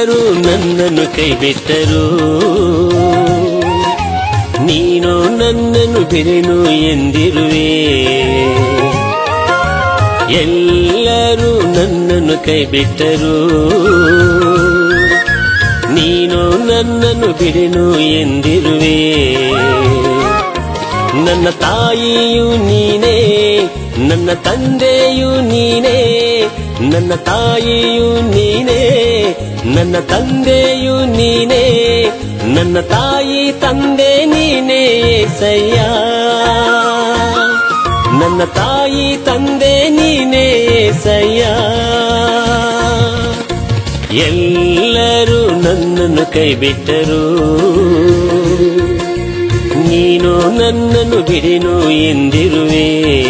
ಎಲ್ಲರೂ ನನ್ನನ್ನು ಕೈಬಿಟ್ಟರು ನೀನು ನನ್ನನ್ನು ಬಿರೆನು ಎಂದಿರುವೆ ಎಲ್ಲರೂ ನನ್ನನ್ನು ಕೈಬಿಟ್ಟರು ನೀನು ನನ್ನನ್ನು ಬಿಡೆನು ಎಂದಿರುವೆ ನನ್ನ ತಾಯಿಯು ನೀನೇ ನನ್ನ ತಂದೆಯು ನೀನೇ ನನ್ನ ತಾಯಿಯು ನೀನೇ ನನ್ನ ತಂದೆಯು ನೀನೇ ನನ್ನ ತಾಯಿ ತಂದೆ ನೀನೇ ಸಯ್ಯ ನನ್ನ ತಾಯಿ ತಂದೆ ನೀನೇ ಸಯ್ಯ ಎಲ್ಲರೂ ನನ್ನನ್ನು ಕೈಬಿಟ್ಟರು ನೀನು ನನ್ನನ್ನು ಬಿಡೆನು ಎಂದಿರುವೆ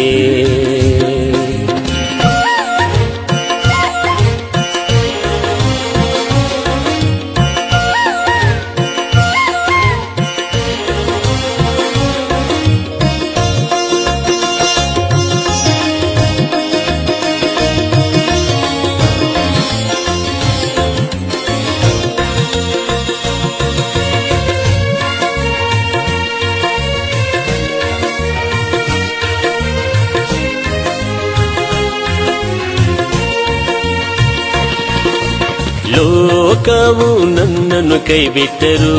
ಲೋಕವು ನನ್ನನ್ನು ಕೈಬಿಟ್ಟರು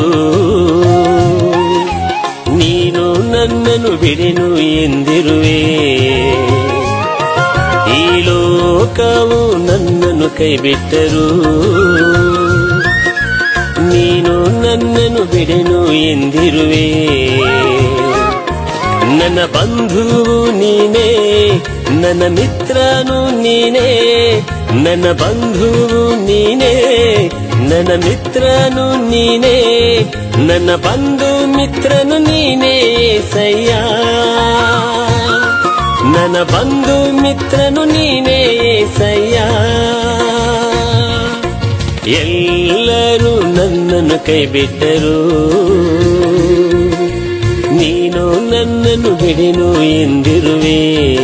ನೀನು ನನ್ನನ್ನು ಬಿಡೆನು ಎಂದಿರುವೆ ಈ ಲೋಕವು ನನ್ನನ್ನು ಕೈಬಿಟ್ಟರು ನೀನು ನನ್ನನ್ನು ಬಿಡೆನು ಎಂದಿರುವೆ ನನ್ನ ಬಂಧುವು ನೀನೇ ನನ್ನ ಮಿತ್ರನು ನೀನೇ ನನ್ನ ಬಂಧುವು ನೀನೇ ನನ್ನ ಮಿತ್ರನು ನೀನೇ ನನ್ನ ಬಂಧು ಮಿತ್ರನು ನೀನೇ ಸಯ್ಯ ನನ್ನ ಬಂಧು ಮಿತ್ರನು ನೀನೇ ಸಯ್ಯ ಎಲ್ಲರೂ ನನ್ನನ್ನು ಕೈಬಿಟ್ಟರು ನೀನು ನನ್ನನ್ನು ಬಿಡೆನು ಎಂದಿರುವೆ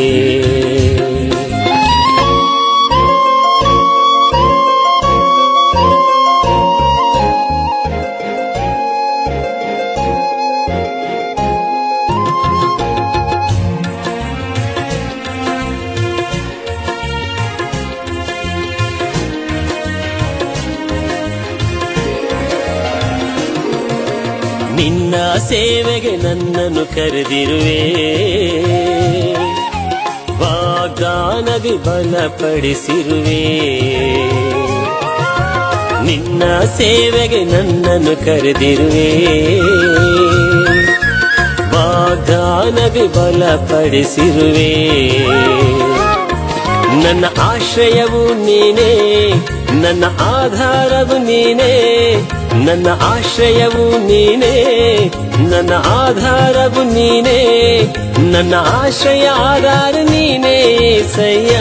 ನಿನ್ನ ಸೇವೆಗೆ ನನ್ನನ್ನು ಕರೆದಿರುವೆ ವಾಗ್ದಾನದಿ ಬಲಪಡಿಸಿರುವೆ ನಿನ್ನ ಸೇವೆಗೆ ನನ್ನನ್ನು ಕರೆದಿರುವೆ ವಾಗ್ದಾನದಿ ಬಲಪಡಿಸಿರುವೆ ನನ್ನ ಆಶ್ರಯವು ನೀನೇ ನನ್ನ ಆಧಾರವು ನೀನೇ ನನ್ನ ಆಶ್ರಯವು ನೀನೇ ನನ್ನ ಆಧಾರವು ನೀನೇ ನನ್ನ ಆಶ್ರಯ ಆಧಾರ ನೀನೇ ಸಯ್ಯ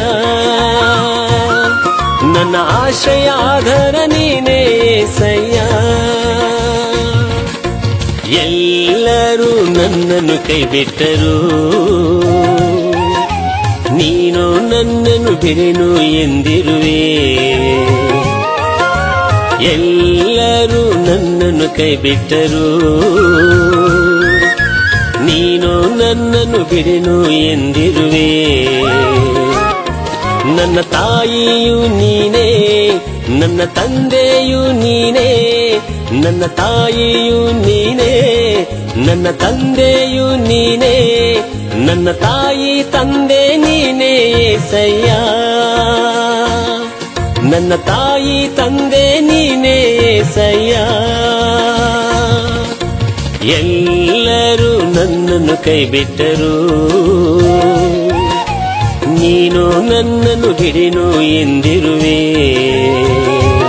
ನನ್ನ ಆಶ್ರಯ ಆಧಾರ ನೀನೇ ಸಯ್ಯ ಎಲ್ಲರೂ ನನ್ನನ್ನು ಕೈಬಿಟ್ಟರು ನೀನು ನನ್ನನ್ನು ಬಿರೆನು ಎಂದಿರುವೆ ಎಲ್ಲರೂ ನನ್ನನ್ನು ಕೈಬಿಟ್ಟರು ನೀನು ನನ್ನನ್ನು ಬಿಡೆನು ಎಂದಿರುವೆ ನನ್ನ ತಾಯಿಯು ನೀನೇ ನನ್ನ ತಂದೆಯು ನೀನೇ ನನ್ನ ತಾಯಿಯು ನೀನೇ ನನ್ನ ತಂದೆಯು ನೀನೇ ನನ್ನ ತಾಯಿ ತಂದೆ ನೀನೇ ಸಯ್ಯ ನನ್ನ ತಾಯಿ ತಂದೆ ನೀನೇ ಸಯ್ಯ ಎಲ್ಲರೂ ನನ್ನನ್ನು ಕೈಬಿಟ್ಟರು ನೀನು ನನ್ನನ್ನು ಬಿಡೆನು ಎಂದಿರುವೆ